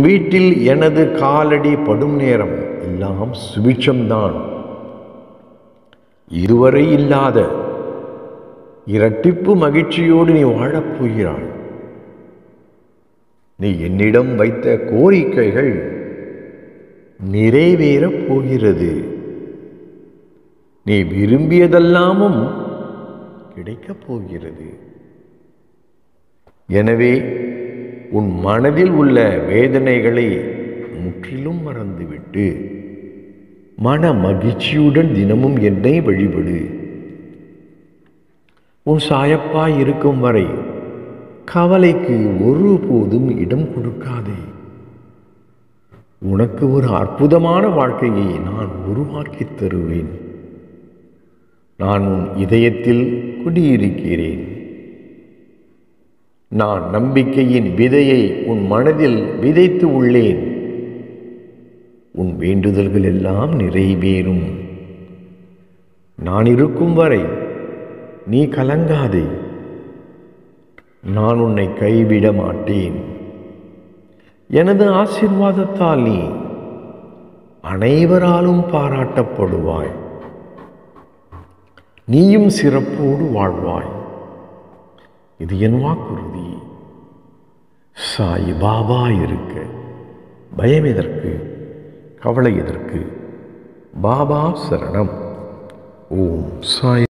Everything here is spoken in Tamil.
வீட்டில் எனது காலடி படும் நேரம் எல்லாம் சுபிட்சம்தான் இதுவரை இல்லாத இரட்டிப்பு மகிழ்ச்சியோடு நீ வாழப் போகிறாய் நீ என்னிடம் வைத்த கோரிக்கைகள் நிறைவேறப் போகிறது நீ விரும்பியதெல்லாமும் கிடைக்கப் போகிறது எனவே உன் மனதில் உள்ள வேதனைகளை முற்றிலும் மறந்துவிட்டு மன மகிழ்ச்சியுடன் தினமும் என்னை வழிபடு உன் சாயப்பாய் இருக்கும் வரை கவலைக்கு ஒருபோதும் இடம் கொடுக்காதே உனக்கு ஒரு அற்புதமான வாழ்க்கையை நான் உருவாக்கித் தருவேன் நான் உன் இதயத்தில் குடியிருக்கிறேன் நான் நம்பிக்கையின் விதையை உன் மனதில் விதைத்து உள்ளேன் உன் வேண்டுதல்கள் எல்லாம் நிறைவேறும் நான் இருக்கும் வரை நீ கலங்காதே நான் உன்னை கைவிட மாட்டேன் எனது ஆசீர்வாதத்தால் நீ அனைவராலும் பாராட்டப்படுவாய் நீயும் சிறப்போடு வாழ்வாய் இது என் வாக்குறுதி சாய் பாபா இருக்க பயம் எதற்கு கவலை எதற்கு பாபா சரணம் ஓம் சாய்